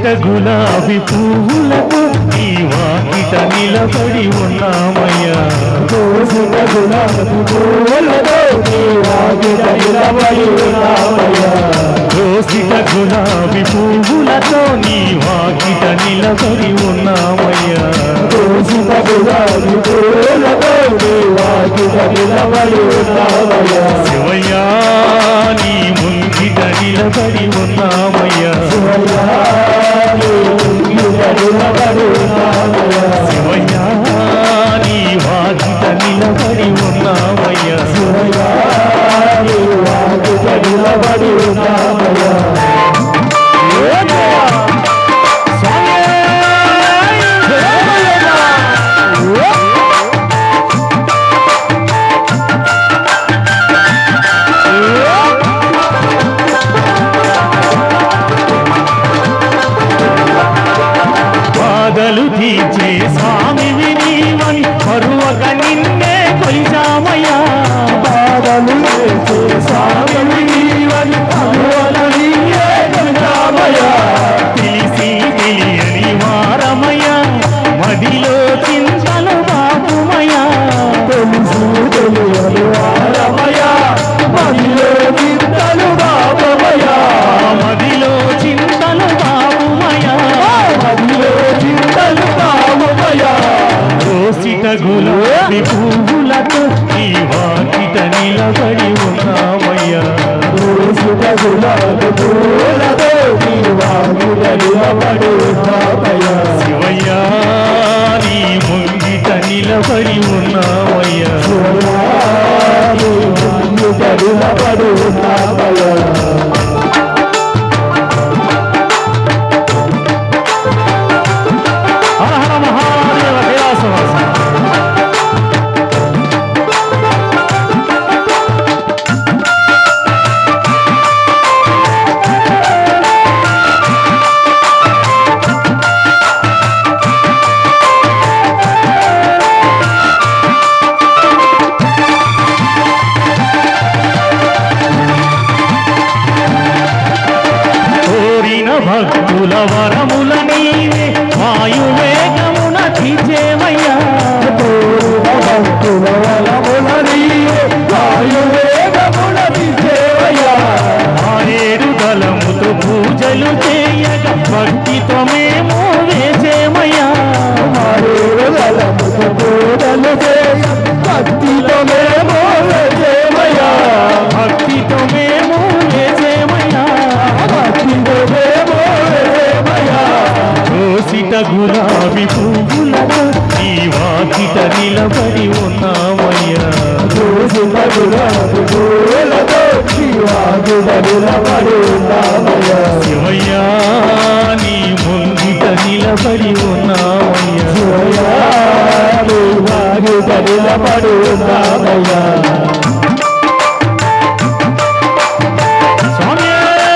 గులాబీ పువ్వులతో నీ వాకిట నిలబడి ఉన్నామయ్యా దోసిన గులాబీ పూలతో నీ వాకిట నిలబడి ఉన్నామయ్యా దోసిట గులాబీ పువ్వులతో నీ వాకిట నిలబడి ఉన్నామయ్యా దోసిన గులాబీ పూలతో నీ వాకిట నిలబడి ఉన్నామయ్యా శివయ్యా నీ ముంగిట నిలబడి ఉన్నామయ్యా శివయ్యా నీ ముంగిట నిలబడి ఉన్నామయ్యా శివయ్యా నీ వాకిట నిలబడి ఉన్నామయ్యా శివయ్యా నీ వాకిట నిలబడి ఉన్నామయ్యా బాధలు తీర్చే స్వామివి నీవని పరువక నిన్నే కొలిచామయ్యా బాధలు చేసే స్వామి నీవని పరువల నీయే కొలిచామయ్యా. తెలిసి తెలియని వారమయ్యా మదిలో చింతలు బాబుమయ్యా తెలుసు తెలియని వారమయ్యా, మదిలో చింతలు బాబమయ్యా. మదిలో చింతలు బాబుమయ్యా మదిలో చింతలు బాబమయ్యా. దోసిట గులాబీ పువ్వులతో ఈ వాకిట నిలబడి ఉన్నామయ్యా దోసిన గులాబీ పూలతో నీ వాకిట నిలబడి ఉన్నామయ్యా. శివయ్యా నీ ముంగిట నిలబడి ఉన్నామయ్యా శివయ్యా, నీ ముంగిట నిలబడి ఉన్నామయ్యా. హర హర మహాదేవ కైలాసవాస కోరిన భక్తుల వరముల నీవే వాయువేగమున తీర్చేవయ్యా కోరిన భక్తుల వరముల నీవే, వాయువేగమున తీసేవయ్యా. ఆరేడు దళముతో పూజలు చేయక భక్తితో మేము వేసేమయ్యా మారేడు గలముతో పూజలు చేయ, భక్తితో మేము వేసేవయ్యా. భక్తితో మేము వేసేమయ్యా భక్తితో మేము వేసేవయ్యా. దోసిట గులాబీ పువ్వులతో ఈ వాకిట నిలబడి ఉన్నామయ్యా చూసిన గులాబీ పూలతో నీ వాకిట నిలబడి ఉన్నామయ్యా. శివయ్యా నీ ముంగిట నిలబడి ఉన్నామయ్యా శివయ్యా, నీ వాకిట నిలబడి ఉన్నామయ్యా. స్వామి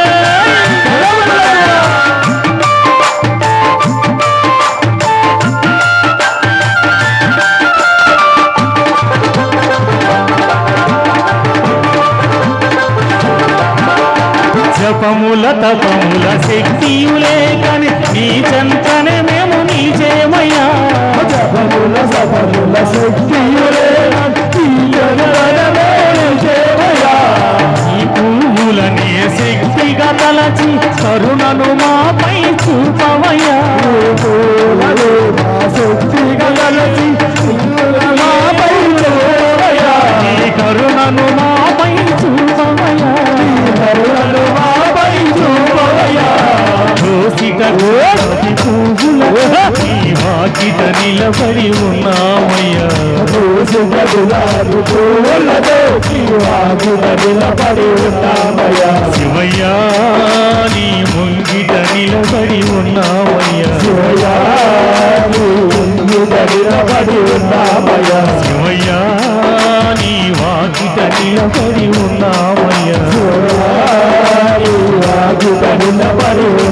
జపముల తపముల శక్తియులే కని నీ చెంతనే మేము నీ చేయమయ్యా జపముల సపముల శక్తియులే ఈ జగనమే చేవయ్యా. ఈ పువ్వులనే శక్తిగా తలచి కరుణను మాపై చూపవయ్యా పూలనే మా శక్తిగా గలచి మాపై చూడవయ్యా. ఈ కరుణను మాపై చూపవయ్యా ఈ కరుణను మాపై చూపవయ్యా. దోసిట గోపి పువ్వుల ఈ వాకిట నిలబడి ఉన్నామయ్యా పూసిన గులాబీ పూలతో ఈ వాకిట నిలబడి ఉన్నామయ్యా. శివయ్యా నీ ముంగిట నిలబడి ఉన్నామయ్యా శివయ్యా, నీ ముంగిట నిలబడి ఉన్నామయ్యా. శివయ్యా నీ వాకిట నిలబడి ఉన్నామయ్యా శివయ్యా, నీ వాకిట నిలబడి